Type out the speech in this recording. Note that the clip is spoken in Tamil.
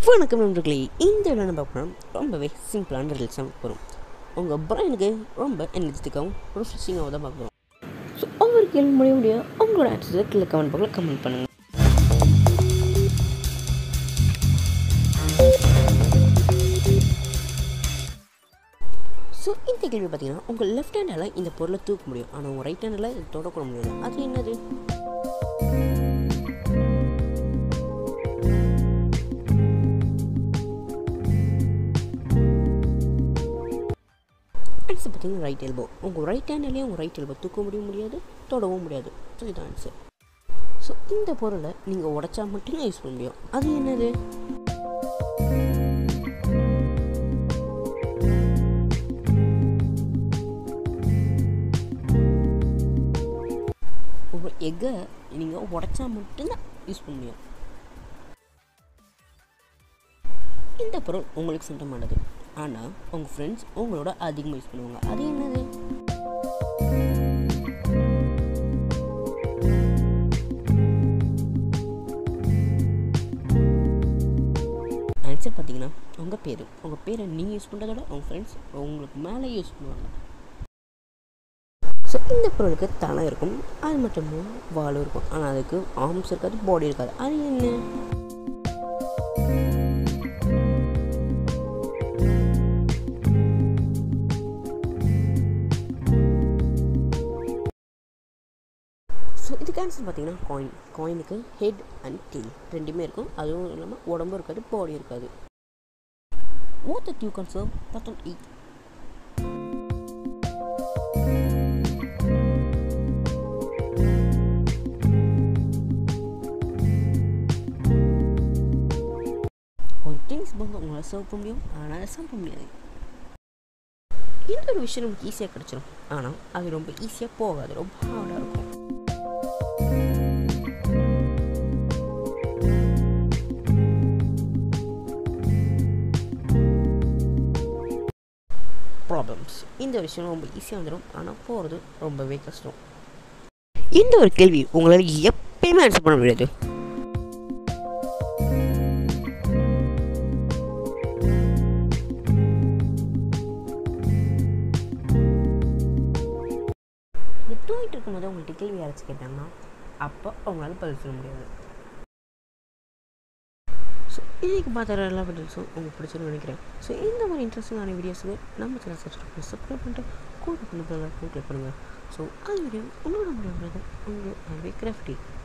வணக்கம் நண்பர்களே இந்த இடம் நம்ம பார்க்கணும் ரொம்பவே சிம்பிளான ரில்ஸ் தான் போகிறோம் உங்கள் பிரெயினுக்கு ரொம்ப எனர்ஜெட்டிக்காகவும் ரிஃப்ரெஷிங்காகவும் தான் பார்க்குறோம் ஸோ ஒவ்வொரு கேள்வி முடிய முடிய உங்களோட ஆன்சரை கீழே கமெண்ட் பாக்ஸில் கமெண்ட் பண்ணுங்கள் ஸோ இந்த கேள்வி பார்த்தீங்கன்னா உங்கள் லெஃப்ட் ஹேண்டால் இந்த பொருளை தூக்க முடியும் ஆனால் உங்கள் ரைட் ஹேண்டில் இது தொடக்கூட முடியாது அது என்னது ஆன்சர் பார்த்தீங்கன்னா ரைட் எல்போ உங்கள் ரைட் ஹேண்ட்லேயே உங்கள் ரைட் எல்போ தூக்க முடியும் முடியாது தொடவும் முடியாது ஸோ இதுதான் ஆன்சர் ஸோ இந்த பொருளை நீங்கள் உடைச்சா மட்டும்தான் யூஸ் பண்ண முடியும் அது என்னது ஒரு எக்கை நீங்கள் உடைச்சா மட்டும்தான் யூஸ் பண்ண முடியும் இந்த பொருள் உங்களுக்கு சொந்தமானது ஆனால் உங்கள் ஃப்ரெண்ட்ஸ் உங்களோட அதிகமாக யூஸ் பண்ணுவாங்க அது என்னது ஆன்சர் பார்த்தீங்கன்னா உங்கள் பேர் உங்கள் பேரை நீங்கள் யூஸ் பண்ணுறத விட உங்கள் ஃப்ரெண்ட்ஸ் உங்களுக்கு மேலே யூஸ் பண்ணுவாங்க ஸோ இந்த பொருளுக்கு தலை இருக்கும் அது மட்டும் வால் இருக்கும் ஆனால் அதுக்கு ஆர்ம்ஸ் இருக்காது பாடி இருக்காது அது என்ன ஸோ இதுக்கு ஆன்சர் பார்த்தீங்கன்னா காயின் காயினுக்கு ஹெட் அண்ட் டெயில் ரெண்டுமே இருக்கும் அதுவும் இல்லாமல் உடம்பும் இருக்காது பாடி இருக்காது what that you can serve but and eat ஒரு திங்ஸ் வந்து உங்களால் சர்வ் பண்ண முடியும் ஆனால் சாப்பிட முடியாது இந்த ஒரு விஷயம் நமக்கு ஈஸியாக கிடச்சிரும் ஆனால் அது ரொம்ப ஈஸியாக போகாது ரொம்ப ஹார்டாக இருக்கும் ப்ராப்ளம்ஸ் இந்த விஷயம் ரொம்ப ஈஸியாக வந்துடும் ஆனால் போகிறது ரொம்பவே கஷ்டம் இந்த ஒரு கேள்வி உங்களால் எப்பயுமே ஆன்சர் பண்ண முடியாது இந்த தூங்கிட்டு இருக்கும்போது உங்கள்கிட்ட கேள்வி அரைச்சி கேட்டாங்கன்னா அப்போ அவங்களால பதில் சொல்ல முடியாது ஸோ இன்றைக்கி பார்த்த எல்லா வீடியோஸும் உங்களுக்கு பிடிச்சிருன்னு நினைக்கிறேன் ஸோ இந்த மாதிரி இன்ட்ரெஸ்டிங்கான வீடியோஸுக்கு நம்ம சேனல் சப்ஸ்கிரைப் பண்ணி சப்ஸ்கிரைப் பண்ணிட்டு கூட பண்ணி கிளிக் பண்ணுங்கள் ஸோ அது வீடியோ உங்களோட முடியாது உங்கள் கிராஃப்டி